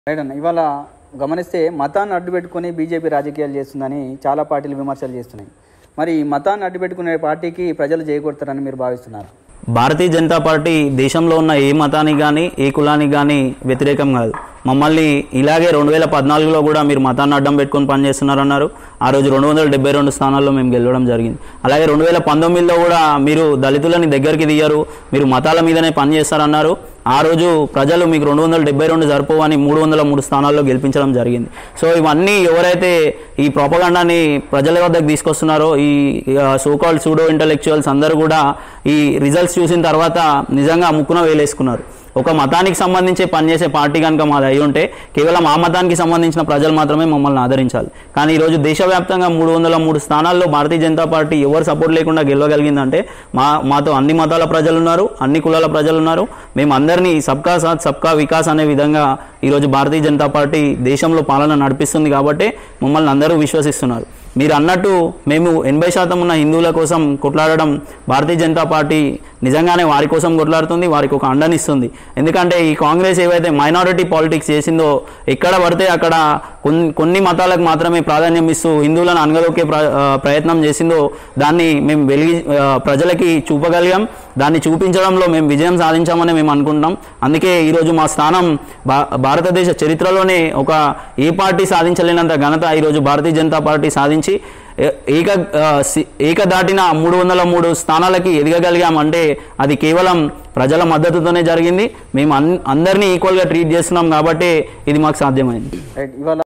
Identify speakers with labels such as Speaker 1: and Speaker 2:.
Speaker 1: right అన్న ఇవాళ గమనిస్తే మతాన్ని అడ్డు పెట్టుకొని బీజేపీ రాజకీయాలు చేస్తుందని చాలా పార్టీలు విమర్శలు చేస్తున్నాయి మరి ఈ మతాన్ని అడ్డు పెట్టుకునే పార్టీకి ప్రజలు చేయకూడతారని మీరు భావిస్తున్నారు
Speaker 2: భారతీయ జనతా పార్టీ దేశంలో ఉన్న ఏ మతానికి కానీ ఏ కులానికి కానీ వ్యతిరేకం కాదు మమ్మల్ని ఇలాగే రెండు వేల పద్నాలుగులో కూడా మీరు మతాన్ని అడ్డం పెట్టుకొని పనిచేస్తున్నారన్నారు ఆ రోజు రెండు వందల డెబ్బై రెండు స్థానాల్లో మేము గెలవడం జరిగింది అలాగే రెండు వేల పంతొమ్మిదిలో కూడా మీరు దళితులని దగ్గరికి దిగారు మీరు మతాల మీదనే పనిచేస్తారన్నారు ఆ రోజు ప్రజలు మీకు రెండు వందల డెబ్బై రెండు సరిపోవని మూడు వందల మూడు స్థానాల్లో గెలిపించడం జరిగింది సో ఇవన్నీ ఎవరైతే ఈ ప్రోపగండాని ప్రజల వద్దకు తీసుకొస్తున్నారో ఈ సోకాల్డ్ సూడో ఇంటలెక్చువల్స్ అందరూ కూడా ఈ రిజల్ట్స్ చూసిన తర్వాత నిజంగా ముక్కున వేలేసుకున్నారు ఒక మతానికి సంబంధించి పనిచేసే పార్టీ కనుక మాది అయి ఉంటే కేవలం ఆ మతానికి సంబంధించిన ప్రజలు మాత్రమే మమ్మల్ని ఆదరించాలి కానీ ఈరోజు దేశవ్యాప్తంగా మూడు వందల మూడు స్థానాల్లో భారతీయ జనతా పార్టీ ఎవరు సపోర్ట్ లేకుండా గెలవగలిగిందంటే మా మాతో అన్ని మతాల ప్రజలు ఉన్నారు అన్ని కులాల ప్రజలు ఉన్నారు మేము అందరినీ సబ్కా సాత్ సబ్కా వికాస్ అనే విధంగా ఈరోజు భారతీయ జనతా పార్టీ దేశంలో పాలన నడిపిస్తుంది కాబట్టి మమ్మల్ని అందరూ విశ్వసిస్తున్నారు మీరు అన్నట్టు మేము ఎనభై శాతం ఉన్న హిందువుల కోసం కొట్లాడడం భారతీయ జనతా పార్టీ నిజంగానే వారి కోసం కొట్లాడుతుంది వారికి ఒక అండనిస్తుంది ఎందుకంటే ఈ కాంగ్రెస్ ఏవైతే మైనారిటీ పాలిటిక్స్ చేసిందో ఎక్కడ పడితే అక్కడ కొన్ని కొన్ని మతాలకు మాత్రమే ప్రాధాన్యం ఇస్తూ హిందువులను అనగదొక్కే ప్ర ఆ, ప్రయత్నం చేసిందో దాన్ని మేము వెలిగి ఆ, ప్రజలకి చూపగలిగాం దాన్ని చూపించడంలో మేము విజయం సాధించామని మేము అనుకుంటున్నాం అందుకే ఈరోజు మా స్థానం భా భారతదేశ చరిత్రలోనే ఒక ఏ పార్టీ సాధించలేనంత ఘనత ఈరోజు భారతీయ జనతా పార్టీ సాధించి ఏ- ఏక ఆ, సి- ఏకదాటిన మూడు వందల మూడు స్థానాలకి ఎదగగలిగామంటే అది కేవలం ప్రజల మద్దతుతోనే జరిగింది మేము అన్ అందరినీ ఈక్వల్గా ట్రీట్ చేస్తున్నాం కాబట్టి ఇది మాకు సాధ్యమైంది
Speaker 1: రైట్ ఇవాళ